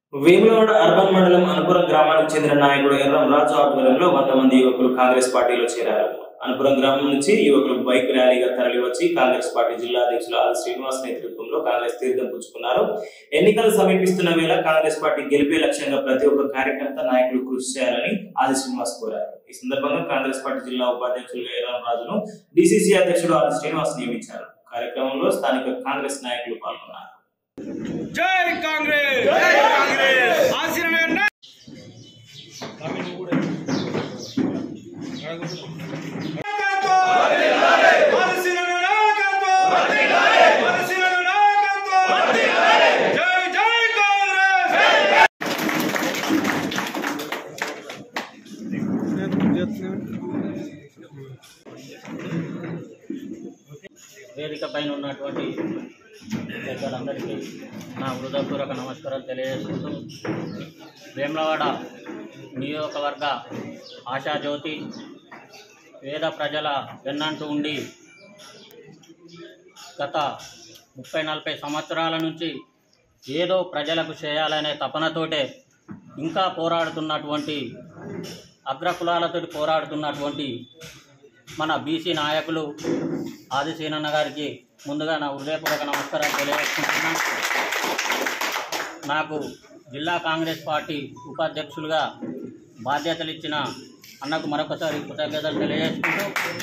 Vemulawada urban మండలం అనుపురం గ్రామానికి చెందిన నాయకుడు ఎర్రం రాజు ఆధ్వర్యంలో వంద మంది యువకులు కాంగ్రెస్ పార్టీలో చేరారు అనుపురం గ్రామం నుంచి యువకులు బైక్ ర్యాలీగా తరలివచ్చి కాంగ్రెస్ పార్టీ జిల్లా అధ్యక్షులు ఆది శ్రీనివాస్ నేతృత్వంలో కాంగ్రెస్ తీర్థం పుచ్చుకున్నారు ఎన్నికలు సమీపిస్తున్న వేళ కాంగ్రెస్ పార్టీ గెలిపే లక్ష్యంగా ప్రతి ఒక్క కార్యకర్త నాయకులు కృషి చేయాలని ఆది శ్రీనివాస్ కోరారు ఈ సందర్భంగా కాంగ్రెస్ పార్టీ జిల్లా ఉపాధ్యక్షులుగా ఎర్రం రాజును డిసిసి అధ్యక్షుడు ఆది శ్రీనివాస్ నియమించారు కార్యక్రమంలో స్థానిక కాంగ్రెస్ నాయకులు పాల్గొన్నారు జై కాంగ్రెస్ జై కాంగ్రెస్ ఆశీర్వాదం జై జై కాంగ్రెస్ వేదిక పైన ఉన్నటువంటి పెద్దలందరికీ నా హృదయపూర్వక నమస్కారాలు తెలియజేసుకుంటూ వేములవాడ నియోజకవర్గ ఆశాజ్యోతి పేద ప్రజల వెన్నంటూ ఉండి గత ముప్పై నలభై సంవత్సరాల నుంచి ఏదో ప్రజలకు చేయాలనే తపనతోటే ఇంకా పోరాడుతున్నటువంటి అగ్రకులాలతో పోరాడుతున్నటువంటి మన బీసీ నాయకులు ఆదిశీనన్న గారికి ముందుగా నా హృదయపూర్వక నమస్కారాలు తెలియజేసుకుంటున్నాను నాకు జిల్లా కాంగ్రెస్ పార్టీ ఉపాధ్యక్షులుగా బాధ్యతలు ఇచ్చిన అన్నకు మరొకసారి కృతజ్ఞతలు తెలియజేసుకుంటూ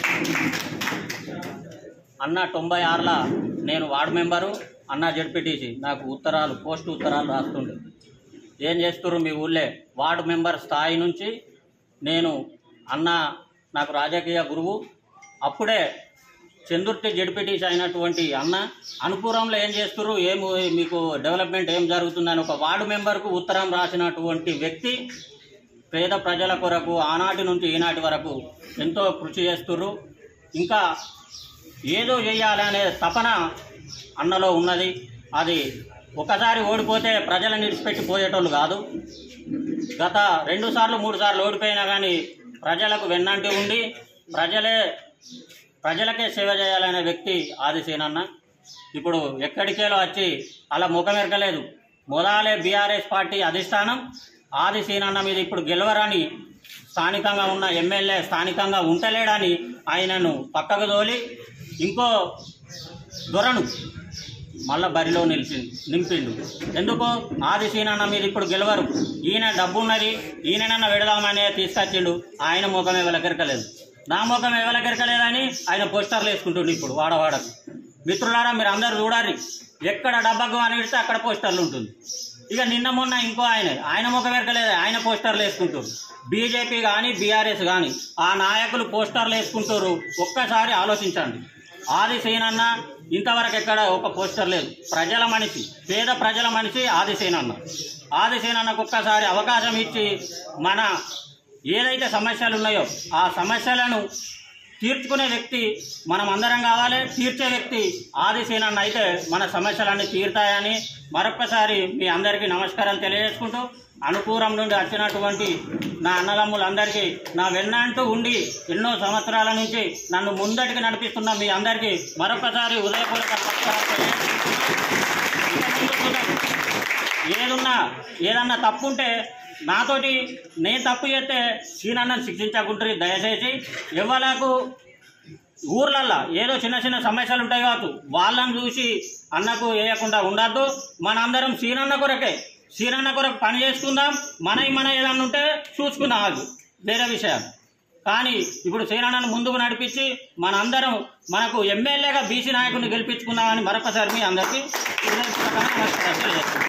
అన్న తొంభై ఆరుల నేను వార్డు మెంబరు అన్న జడ్పీటీసీ నాకు ఉత్తరాలు పోస్ట్ ఉత్తరాలు రాస్తుండే ఏం చేస్తున్నారు మీ ఊళ్ళే వార్డు మెంబర్ స్థాయి నుంచి నేను అన్న నాకు రాజకీయ గురువు అప్పుడే చందుర్తి జడ్పీటీసీ అయినటువంటి అన్న అనుకూలంలో ఏం చేస్తున్నారు ఏం మీకు డెవలప్మెంట్ ఏం జరుగుతుందని ఒక వార్డు మెంబర్కు ఉత్తరం రాసినటువంటి వ్యక్తి పేద ప్రజల కొరకు ఆనాటి నుంచి ఈనాటి వరకు ఎంతో కృషి చేస్తున్నారు ఇంకా ఏదో చేయాలి అనే తపన అన్నలో ఉన్నది అది ఒకసారి ఓడిపోతే ప్రజలను విడిచిపెట్టి పోయేటోళ్ళు కాదు గత రెండు సార్లు మూడు సార్లు ఓడిపోయినా కానీ ప్రజలకు వెన్నంటి ఉండి ప్రజలే ప్రజలకే సేవ చేయాలనే వ్యక్తి ఆదిసేనన్న ఇప్పుడు ఎక్కడికేలో వచ్చి అలా ముఖం ఎరకలేదు మొదలే బీఆర్ఎస్ పార్టీ అధిష్టానం ఆదిసేనన్న మీద ఇప్పుడు గెలవరని స్థానికంగా ఉన్న ఎమ్మెల్యే స్థానికంగా ఉంటలేడని ఆయనను పక్కకు తోలి ఇంకో దొరను మళ్ళా బరిలో నిలిచి నింపిండు ఎందుకు ఆది సీనన్న మీద ఇప్పుడు గెలవరు ఈయన డబ్బు ఉన్నది ఈయననన్న పెడదామనే తీసుకొచ్చిండు ఆయన ముఖం ఎవరికెరకలేదు నా ముఖం ఎవరికెరకలేదని ఆయన పోస్టర్లు వేసుకుంటుండు ఇప్పుడు వాడవాడకు మిత్రులారా మీరు అందరు చూడాలి ఎక్కడ డబ్బకు అని పెడితే అక్కడ పోస్టర్లు ఉంటుంది ఇక నిన్న మొన్న ఇంకో ఆయన ఆయన ముఖం ఎరకలేదు ఆయన పోస్టర్లు వేసుకుంటారు బీజేపీ కానీ బీఆర్ఎస్ కానీ ఆ నాయకులు పోస్టర్లు వేసుకుంటారు ఒక్కసారి ఆలోచించండి ఆది సేనన్న ఇంతవరకు ఎక్కడ ఒక పోస్టర్ లేదు ప్రజల మనిషి పేద ప్రజల మనిషి ఆది సేనన్న ఆది సేనన్నకు ఒక్కసారి అవకాశం ఇచ్చి మన ఏదైతే సమస్యలు ఉన్నాయో ఆ సమస్యలను తీర్చుకునే వ్యక్తి మనం అందరం కావాలి తీర్చే వ్యక్తి ఆదిసేనన్న అయితే మన సమస్యలన్నీ తీరుతాయని మరొక్కసారి మీ అందరికీ నమస్కారాలు తెలియజేసుకుంటూ అనుకూలం నుండి వచ్చినటువంటి నా అన్నదమ్ములందరికీ నా వెన్నంటూ ఉండి ఎన్నో సంవత్సరాల నుంచి నన్ను ముందటికి నడిపిస్తున్న మీ అందరికీ మరొకసారి ఉదయపూర్వక నమస్కారాలు తెలియజేసుకుంటూ ఇక ముందు చూద్దాం. ఏదున్నా ఏదన్నా తప్పు ఉంటే నాతోటి నేను తప్పు చేస్తే సీనన్నను శిక్షించకుంటారు దయచేసి ఎవరకు ఊర్లల్లో ఏదో చిన్న చిన్న సమస్యలు ఉంటాయి కావచ్చు వాళ్ళని చూసి అన్నకు వేయకుండా ఉండద్దు మనందరం సీనన్న కొరకే సీనన్న కొరకు పని చేసుకుందాం మనవి మన ఏదన్నా ఉంటే చూసుకుందాం అది వేరే విషయాలు కానీ ఇప్పుడు సీనన్నను ముందుకు నడిపించి మనందరం మనకు ఎమ్మెల్యేగా బీసీ నాయకుడిని గెలిపించుకుందామని మరొకసారి మీ అందరికీ హృదయపూర్వకంగా నమస్కారాలు తెలియజేస్తున్నాను.